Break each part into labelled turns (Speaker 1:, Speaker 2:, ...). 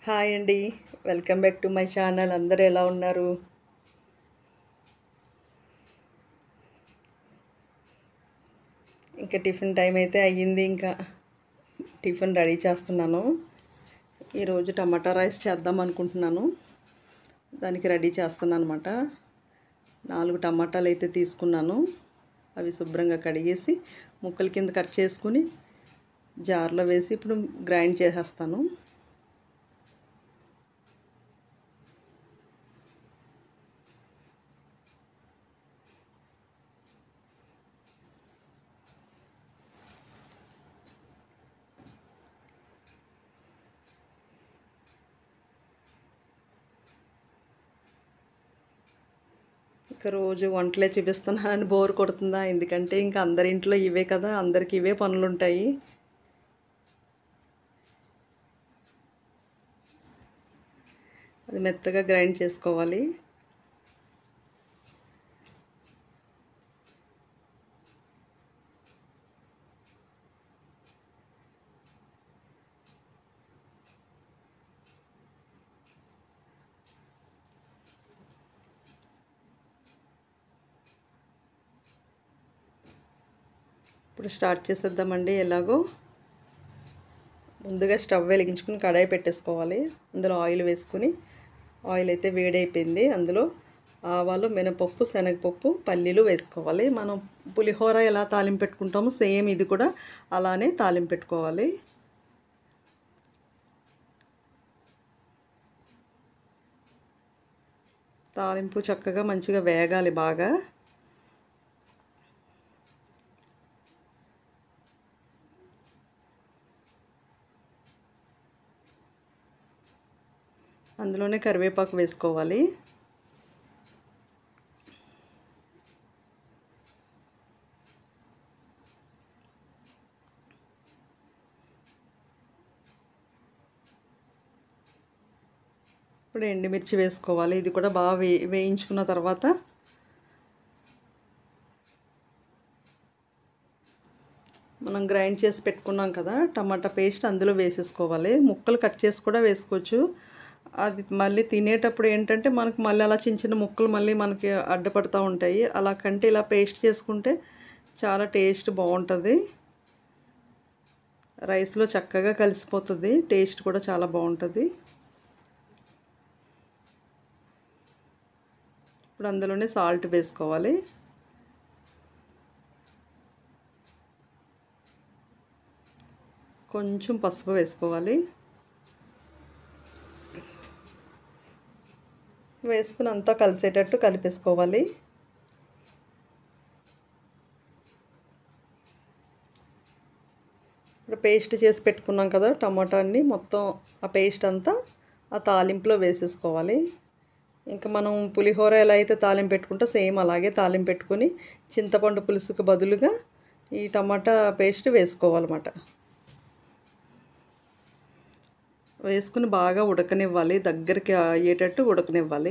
Speaker 1: hi అండి welcome back to my channel అందరూ ఎలా ఉన్నారు ఇంకా టిఫిన్ టైం అయితే అయ్యింది ఇంకా టిఫిన్ రెడీ చేస్తున్నాను ఈరోజు టమాటా రైస్ చేద్దాం అనుకుంటున్నాను దానికి రెడీ చేస్తున్నాను అనమాట నాలుగు టమాటాలు అయితే తీసుకున్నాను అవి శుభ్రంగా కడిగేసి ముక్కల కింద కట్ చేసుకుని జార్లో వేసి ఇప్పుడు గ్రైండ్ చేసేస్తాను ఇక రోజు వంటలే చూపిస్తున్నానని బోర్ కొడుతుందా ఎందుకంటే ఇంకా అందరి ఇంట్లో ఇవే కదా అందరికి ఇవే పనులు ఉంటాయి అది మెత్తగా గ్రైండ్ చేసుకోవాలి ఇప్పుడు స్టార్ట్ చేసేద్దామండి ఎలాగో ముందుగా స్టవ్ వెలిగించుకుని కడాయి పెట్టేసుకోవాలి అందులో ఆయిల్ వేసుకుని ఆయిల్ అయితే వేడైపోయింది అందులో ఆవాలు మినపప్పు శనగపప్పు పల్లీలు వేసుకోవాలి మనం పులిహోర ఎలా తాలింపు పెట్టుకుంటామో సేమ్ ఇది కూడా అలానే తాలింపు పెట్టుకోవాలి తాలింపు చక్కగా మంచిగా వేగాలి బాగా అందులోనే కరివేపాకు వేసుకోవాలి ఇప్పుడు ఎండుమిర్చి వేసుకోవాలి ఇది కూడా బాగా వే వేయించుకున్న తర్వాత మనం గ్రైండ్ చేసి పెట్టుకున్నాం కదా టమాటా పేస్ట్ అందులో వేసేసుకోవాలి ముక్కలు కట్ చేసి కూడా వేసుకోవచ్చు అది మళ్ళీ తినేటప్పుడు ఏంటంటే మనకు మళ్ళీ అలా చిన్న చిన్న ముక్కలు మళ్ళీ మనకి అడ్డపడుతూ ఉంటాయి అలా కంటే ఇలా పేస్ట్ చేసుకుంటే చాలా టేస్ట్ బాగుంటుంది రైస్లో చక్కగా కలిసిపోతుంది టేస్ట్ కూడా చాలా బాగుంటుంది ఇప్పుడు అందులోనే సాల్ట్ వేసుకోవాలి కొంచెం పసుపు వేసుకోవాలి వేసుకుని అంతా కలిసేటట్టు కలిపేసుకోవాలి ఇప్పుడు పేస్ట్ చేసి పెట్టుకున్నాం కదా టమాటాన్ని మొత్తం ఆ పేస్ట్ అంతా ఆ తాలింపులో వేసేసుకోవాలి ఇంకా మనం పులిహోర ఎలా అయితే తాలింపు పెట్టుకుంటా సేమ్ అలాగే తాలింపు పెట్టుకొని చింతపండు పులుసుకు బదులుగా ఈ టమాటా పేస్ట్ వేసుకోవాలన్నమాట వేసుకుని బాగా ఉడకనివ్వాలి దగ్గరికి అయ్యేటట్టు ఉడకనివ్వాలి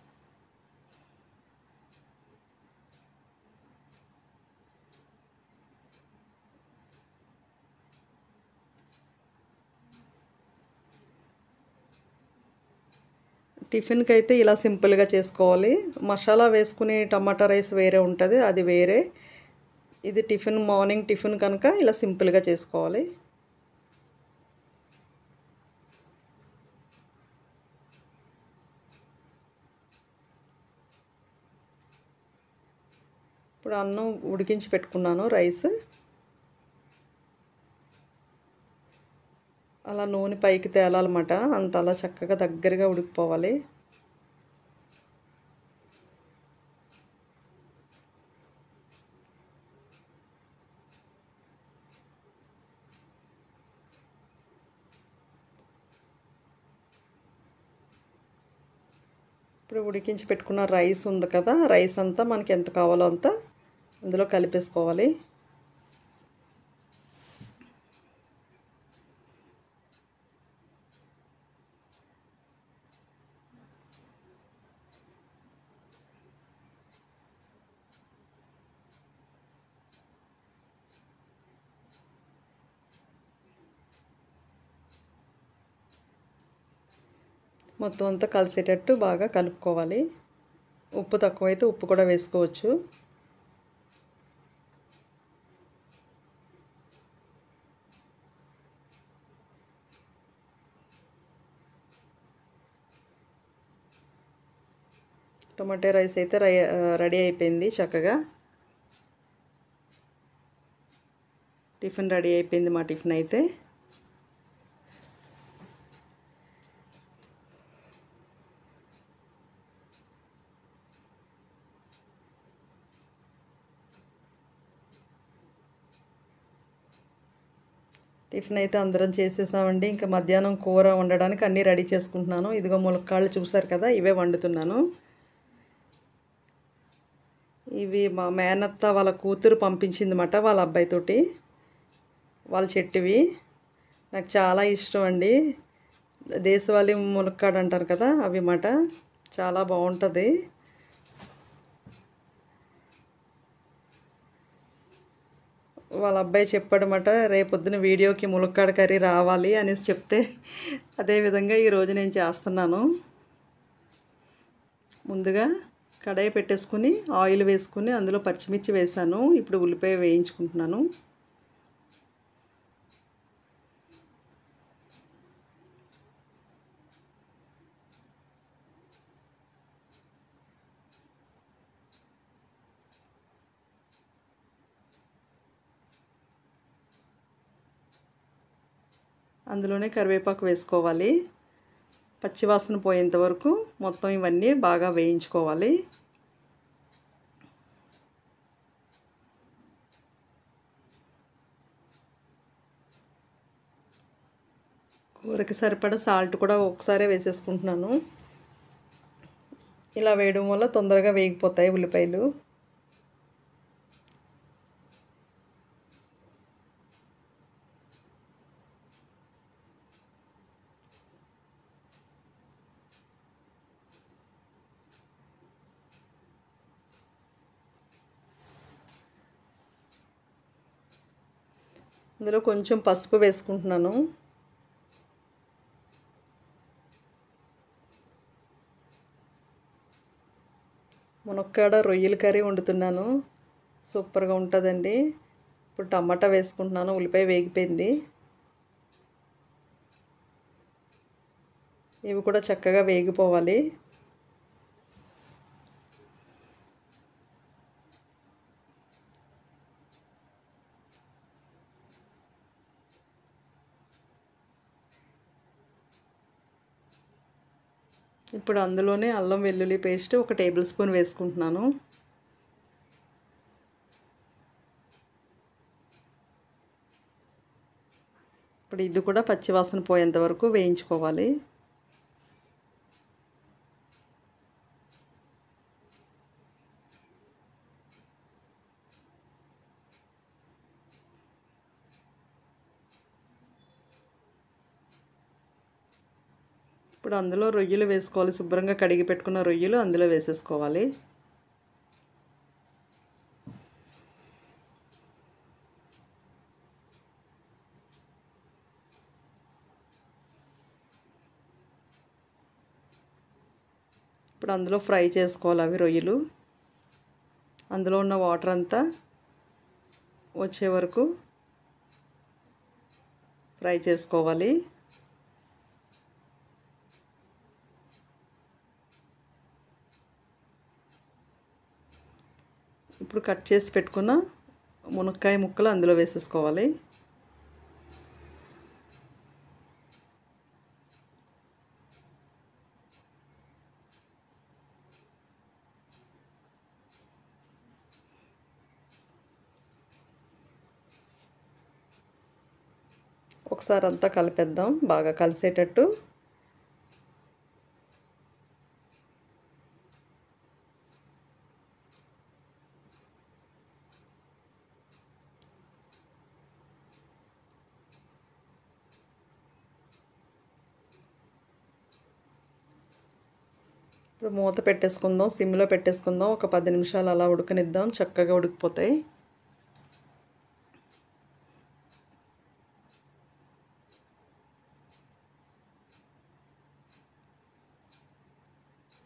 Speaker 1: టిఫిన్కి అయితే ఇలా సింపుల్గా చేసుకోవాలి మసాలా వేసుకుని టమాటా రైస్ వేరే ఉంటుంది అది వేరే ఇది టిఫిన్ మార్నింగ్ టిఫిన్ కనుక ఇలా సింపుల్గా చేసుకోవాలి ఇప్పుడు అన్నం ఉడికించి పెట్టుకున్నాను రైస్ అలా నూనె పైకి తేలాలన్నమాట అంత అలా చక్కగా దగ్గరగా ఉడికిపోవాలి ఇప్పుడు ఉడికించి పెట్టుకున్న రైస్ ఉంది కదా రైస్ అంతా మనకి ఎంత కావాలో అంత అందులో కలిపేసుకోవాలి మొత్తం అంతా కలిసేటట్టు బాగా కలుపుకోవాలి ఉప్పు తక్కువైతే ఉప్పు కూడా వేసుకోవచ్చు టొమాటో రైస్ అయితే రై రెడీ అయిపోయింది చక్కగా టిఫిన్ రెడీ అయిపోయింది మా టిఫిన్ అయితే టిఫిన్ అయితే అందరం చేసేసామండి ఇంకా మధ్యాహ్నం కూర వండడానికి అన్నీ రెడీ చేసుకుంటున్నాను ఇదిగో ములక్కాళ్ళు చూసారు కదా ఇవే వండుతున్నాను ఇవి మా మేనత్త వాళ్ళ కూతురు పంపించిందన్నమాట వాళ్ళ అబ్బాయితోటి వాళ్ళ చెట్టువి నాకు చాలా ఇష్టం అండి దేశవాళీ ములక్కాడు అంటారు కదా అవి మాట చాలా బాగుంటుంది వాళ్ళ అబ్బాయి చెప్పాడనమాట రేపొద్దున వీడియోకి ములక్కాడ కర్రీ రావాలి అనేసి చెప్తే అదేవిధంగా ఈరోజు నేను చేస్తున్నాను ముందుగా కడాయి పెట్టేసుకుని ఆయిల్ వేసుకుని అందులో పచ్చిమిర్చి వేసాను ఇప్పుడు ఉల్లిపాయ వేయించుకుంటున్నాను అందులోనే కరివేపాకు వేసుకోవాలి పచ్చివాసన పోయేంత వరకు మొత్తం ఇవన్నీ బాగా వేయించుకోవాలి కూరకి సరిపడా సాల్ట్ కూడా ఒకసారి వేసేసుకుంటున్నాను ఇలా వేయడం వల్ల తొందరగా వేగిపోతాయి ఉల్లిపాయలు ఇందులో కొంచెం పసుపు వేసుకుంటున్నాను మునక్కాడ రొయ్యల కర్రీ వండుతున్నాను సూపర్గా ఉంటుందండి ఇప్పుడు టమాటా వేసుకుంటున్నాను ఉల్లిపాయ వేగిపోయింది ఇవి కూడా చక్కగా వేగిపోవాలి ఇప్పుడు అందులోనే అల్లం వెల్లుల్లి పేస్ట్ ఒక టేబుల్ స్పూన్ వేసుకుంటున్నాను ఇప్పుడు ఇది కూడా పచ్చివాసన పోయేంత వరకు వేయించుకోవాలి ఇప్పుడు అందులో రొయ్యలు వేసుకోవాలి శుభ్రంగా కడిగి పెట్టుకున్న రొయ్యలు అందులో వేసేసుకోవాలి ఇప్పుడు అందులో ఫ్రై చేసుకోవాలి అవి రొయ్యలు అందులో ఉన్న వాటర్ అంతా వచ్చే వరకు ఫ్రై చేసుకోవాలి ఇప్పుడు కట్ చేసి పెట్టుకున్న మునక్కాయ ముక్కలు అందులో వేసేసుకోవాలి ఒకసారి అంతా కలిపేద్దాం బాగా కలిసేటట్టు ఇప్పుడు మూత పెట్టేసుకుందాం సిమ్లో పెట్టేసుకుందాం ఒక పది నిమిషాలు అలా ఉడకనిద్దాం చక్కగా ఉడికిపోతాయి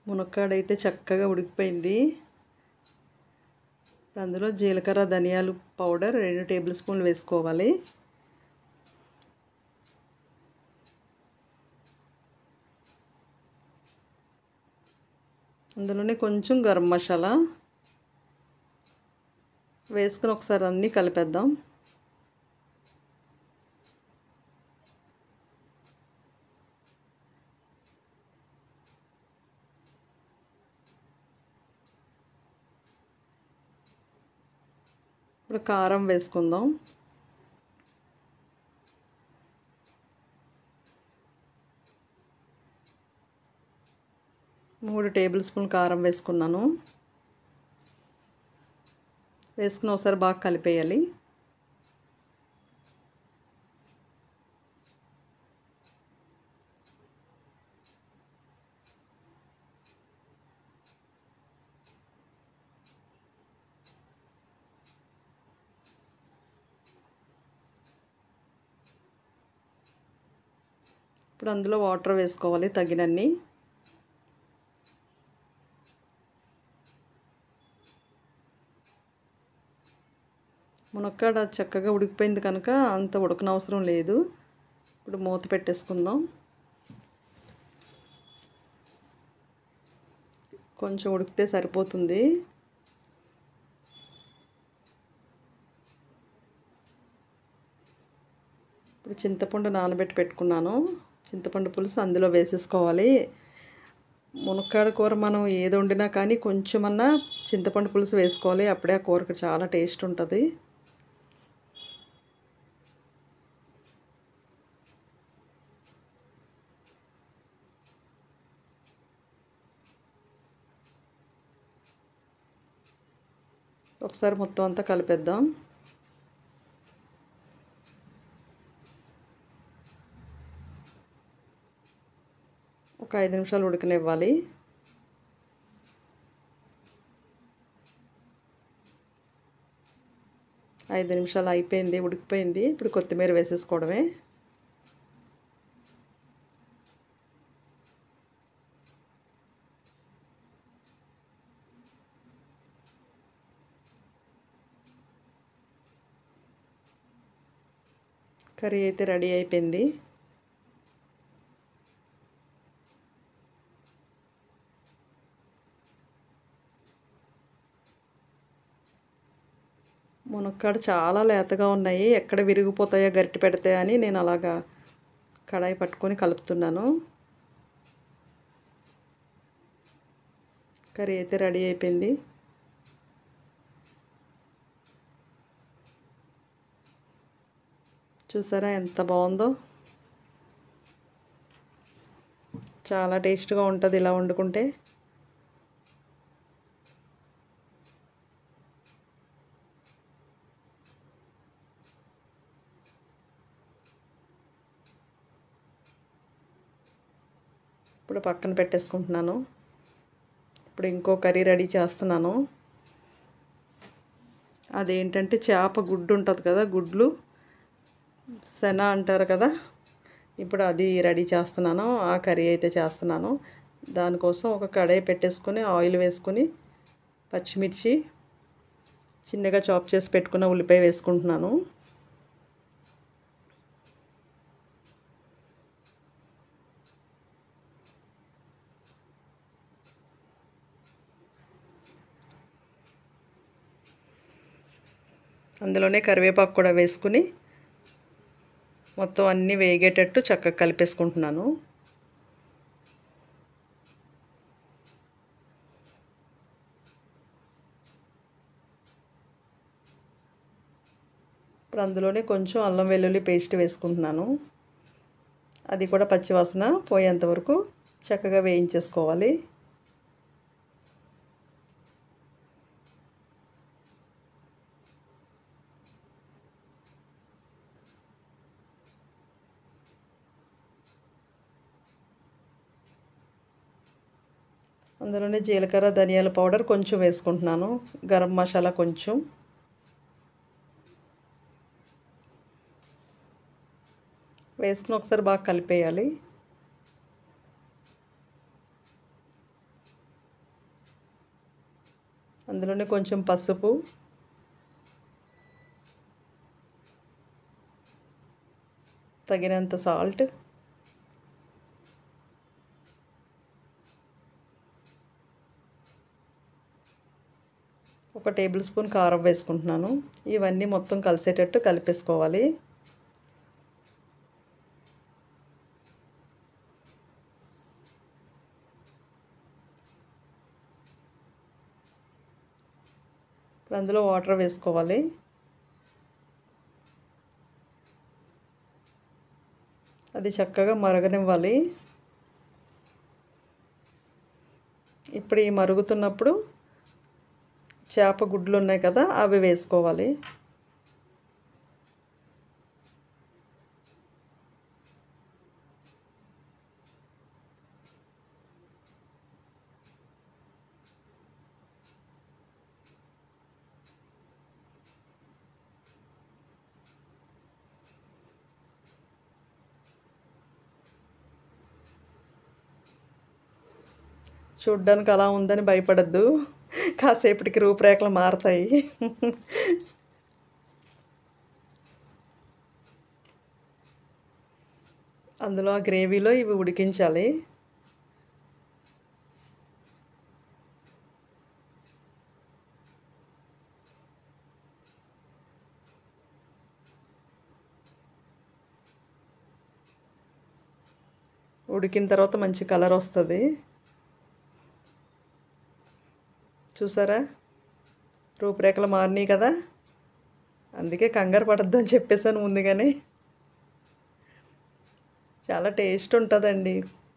Speaker 1: మునక్కాడ అయితే చక్కగా ఉడికిపోయింది అందులో జీలకర్ర ధనియాలు పౌడర్ రెండు టేబుల్ స్పూన్లు వేసుకోవాలి అందులోనే కొంచెం గరం మసాలా వేసుకుని ఒకసారి అన్నీ కలిపేద్దాం ఇప్పుడు కారం వేసుకుందాం మూడు టేబుల్ స్పూన్ కారం వేసుకున్నాను వేసుకుని ఒకసారి బాగా కలిపేయాలి ఇప్పుడు అందులో వాటర్ వేసుకోవాలి తగినన్ని మునక్కాడ చక్కగా ఉడికిపోయింది కనుక అంత ఉడకనవసరం లేదు ఇప్పుడు మూత పెట్టేసుకుందాం కొంచెం ఉడికితే సరిపోతుంది ఇప్పుడు చింతపండు నానబెట్టి పెట్టుకున్నాను చింతపండు పులుసు అందులో వేసేసుకోవాలి మునక్కాడ కూర మనం ఏది వండినా కానీ కొంచెమన్నా చింతపండు పులుసు వేసుకోవాలి అప్పుడే ఆ కూరకు చాలా టేస్ట్ ఉంటుంది ఒకసారి మొత్తం అంతా కలిపేద్దాం ఒక ఐదు నిమిషాలు ఉడకనివ్వాలి ఐదు నిమిషాలు అయిపోయింది ఉడికిపోయింది ఇప్పుడు కొత్తిమీర వేసేసుకోవడమే కర్రీ అయితే రెడీ అయిపోయింది మునక్కాడ చాలా లేతగా ఉన్నాయి ఎక్కడ విరిగిపోతాయో గరిటె పెడితే అని నేను అలాగా కడాయి పట్టుకొని కలుపుతున్నాను కర్రీ అయితే రెడీ అయిపోయింది చూసారా ఎంత బాగుందో చాలా టేస్ట్గా ఉంటుంది ఇలా వండుకుంటే ఇప్పుడు పక్కన పెట్టేసుకుంటున్నాను ఇప్పుడు ఇంకో కర్రీ రెడీ చేస్తున్నాను అదేంటంటే చేప గుడ్డు ఉంటుంది కదా గుడ్లు శన అంటారు కదా ఇప్పుడు అది రెడీ చేస్తున్నాను ఆ కర్రీ అయితే చేస్తున్నాను దానికోసం ఒక కడాయి పెట్టేసుకొని ఆయిల్ వేసుకొని పచ్చిమిర్చి చిన్నగా చాప్ చేసి పెట్టుకున్న ఉల్లిపాయ వేసుకుంటున్నాను అందులోనే కరివేపాకు కూడా వేసుకుని మొత్తం అన్నీ వేగేటట్టు చక్కగా కలిపేసుకుంటున్నాను ఇప్పుడు అందులోనే కొంచెం అల్లం వెల్లుల్లి పేస్ట్ వేసుకుంటున్నాను అది కూడా పచ్చివాసన పోయేంత వరకు చక్కగా వేయించేసుకోవాలి అందులోనే జీలకర్ర ధనియాల పౌడర్ కొంచెం వేసుకుంటున్నాను గరం మసాలా కొంచెం వేసుకుని ఒకసారి బాగా కలిపేయాలి అందులోనే కొంచెం పసుపు తగినంత సాల్ట్ ఒక టేబుల్ స్పూన్ కారం వేసుకుంటున్నాను ఇవన్నీ మొత్తం కలిసేటట్టు కలిపేసుకోవాలి ఇప్పుడు అందులో వాటర్ వేసుకోవాలి అది చక్కగా మరగనివ్వాలి ఇప్పుడు ఈ మరుగుతున్నప్పుడు చేప గుడ్లు ఉన్నాయి కదా అవి వేసుకోవాలి చూడ్డానికి అలా ఉందని భయపడద్దు కాసేపటికి రూపురేఖలు మారుతాయి అందులో ఆ గ్రేవీలో ఇవి ఉడికించాలి ఉడికిన తర్వాత మంచి కలర్ వస్తుంది చూసారా రూపురేఖలు మారినాయి కదా అందుకే కంగారు పడద్దు అని చెప్పేసాను ముందుగానే చాలా టేస్ట్ ఉంటుందండి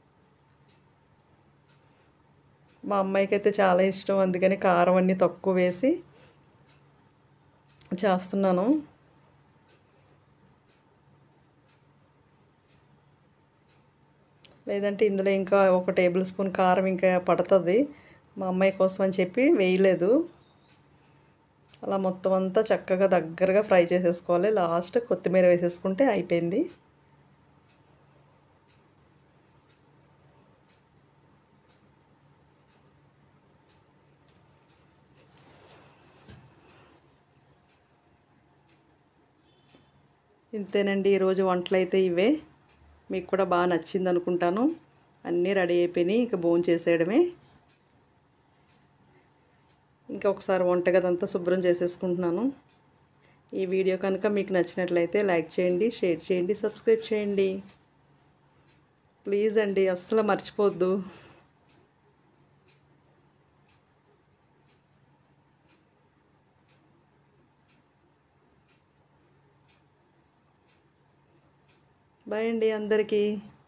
Speaker 1: మా అమ్మాయికి అయితే చాలా ఇష్టం అందుకని కారం అన్నీ తక్కువ వేసి చేస్తున్నాను లేదంటే ఇందులో ఇంకా ఒక టేబుల్ స్పూన్ కారం ఇంకా పడుతుంది మా అమ్మాయి కోసం అని చెప్పి వేయలేదు అలా మొత్తం అంతా చక్కగా దగ్గరగా ఫ్రై చేసేసుకోవాలి లాస్ట్ కొత్తిమీర వేసేసుకుంటే అయిపోయింది ఇంతేనండి ఈరోజు వంటలు అయితే ఇవే మీకు కూడా బాగా నచ్చింది అనుకుంటాను అన్నీ రెడీ అయిపోయినాయి ఇంకా భోజనం చేసేయడమే ఇంకా ఒకసారి వంటగదంతా శుభ్రం చేసేసుకుంటున్నాను ఈ వీడియో కనుక మీకు నచ్చినట్లయితే లైక్ చేయండి షేర్ చేయండి సబ్స్క్రైబ్ చేయండి ప్లీజ్ అండి అస్సలు మర్చిపోవద్దు బాయ్ అండి అందరికీ